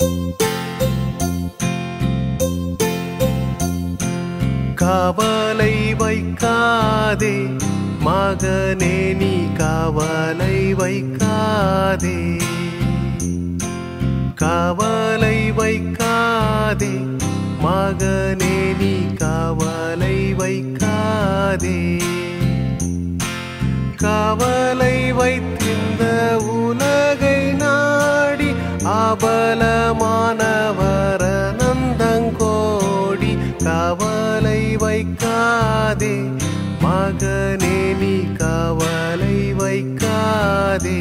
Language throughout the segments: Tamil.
கவலை வைக்காதே மகனே நீ கவலை வைக்காதே கவலை வைக்காதே மகனே நீ கவலை வைக்காதே கவலை வைத்திருந்த உலகை நாடி அபலமானவர் நந்தங்கோடி கவலை வைக்காதே மகனே நீ கவலை வைக்காதே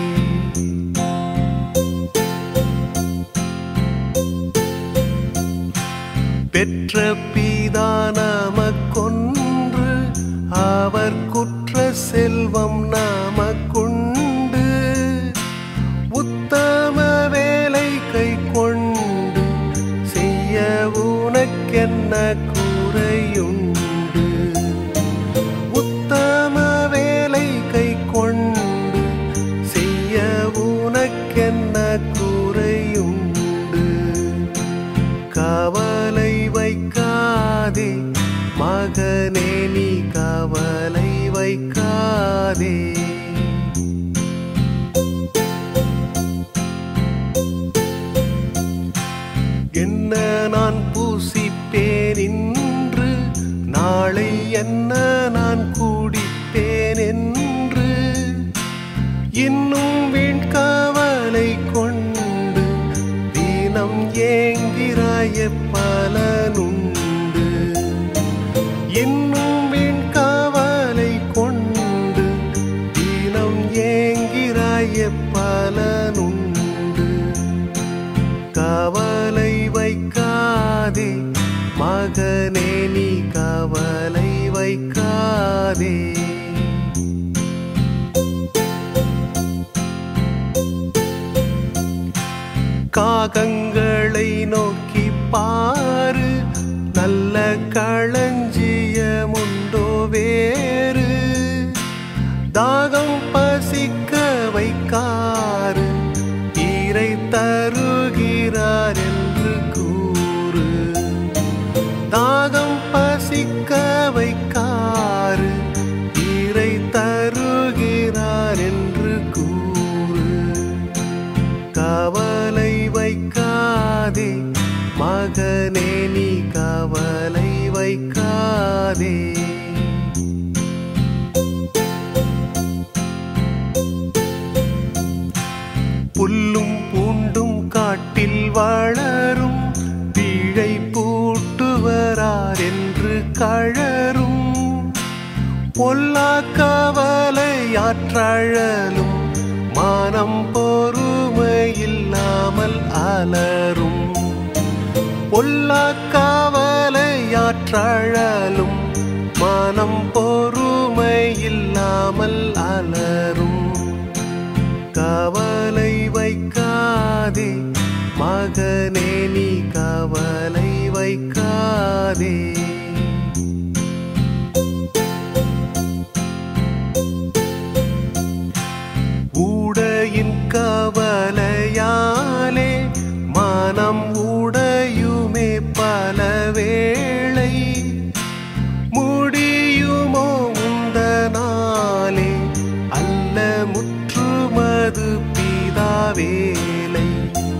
பெற்ற பிதா நமக்கொன்று அவர் குற்ற செல்வம் நமக்குண்டு உத்தம வேலை கை கொண்டு செய்ய உனக்கென்ன குறையுண்டு உத்தம வேலை கை கொண்டு செய்ய உனக்கென்ன குறையுண்டு கவலை வைக்காதே மகனே நீ கவலை வைக்காதே என்ன நான் பூசிப்பேன் இன்று நாளை என்ன நான் கூடிப்பேன் என்று இன்னும் வீண் கவலை கொண்டு தினம் ஏங்கிறாய பலனுண்டு இன்னும் வீண் கவலை கொண்டு தினம் ஏங்கிறாய பலனுண்டு கவலை வைக்காதே மகனே நீ கவலை வைக்காதே காகங்களை நோக்கி பாரு நல்ல களஞ்சியமுண்டோ வேறு தாகம் பசிக்க வைக்காரு ஈரை தருகிறார் என்று கூறு தாகம் பசிக்க வைக்காரு ஈரை தருகிறார் என்று கூறு கவலை வைக்காதே மகனே நீ கவலை வைக்காதே புல்லும் பூண்டும் காட்டில் வளரும் பீழை பூட்டுவரார் என்று கழரும் பொல்லா கவலையாற்றழலும் மானம் பொறுமையில்லாமல் அலரும் பொல்லா கவலையாற்றழலும் மானம் பொறுமையில்லாமல் அலரும் கவலை வைக்காதே மகனே நீ கவலை வைக்காதே ஊடையின் கவலையாலே மனம் உடையுமே பல வேளை முடியுமோ உந்த நாளே அல்ல முற்றுமது பிதாவேலை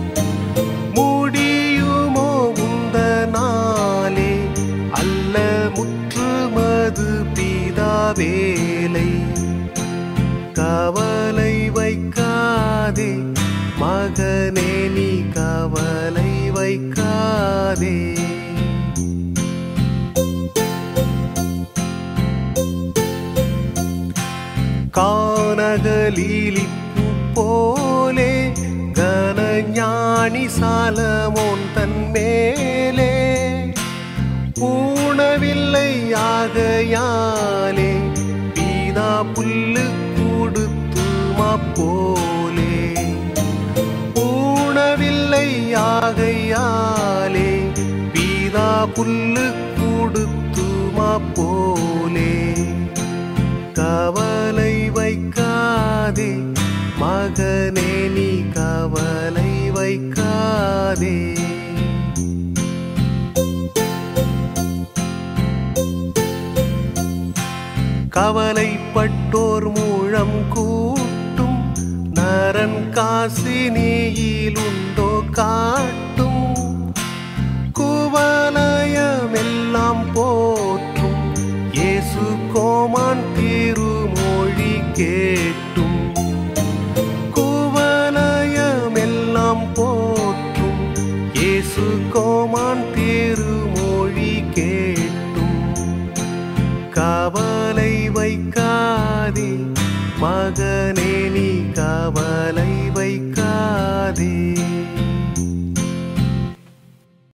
முடியுமோ உந்த நாளே அல்ல முற்றுமது பிதாவேலை கவலை வைக்காதே மகனே நீ கவலை வைக்காதே கானகலீலிப்பு போலே கனஞானி சாலமோன் தன் மேலே பூணவில்லை ஆகையாலே பீதா புல்லு கொடுத்துமா போலே பூணவில்லை ஆகையாலே பீதா புல்லு கொடுத்துமா போலே கவலை வைக்காதே மகனே நீ கவலை வைக்காதே கவலைப்பட்டோர் மூழம் கூட்டும் நரன் காசினியில் உண்டோ காட்டும் குவலயமெல்லாம் போற்றும் இயேசு கோமான் திருமொழி கேட்டும் குவலயமெல்லாம் போற்றும் இயேசு கோமான் திருமொழி கேட்டும் கவலை வைக்காதே மகனே நீ கவலை வைக்காதே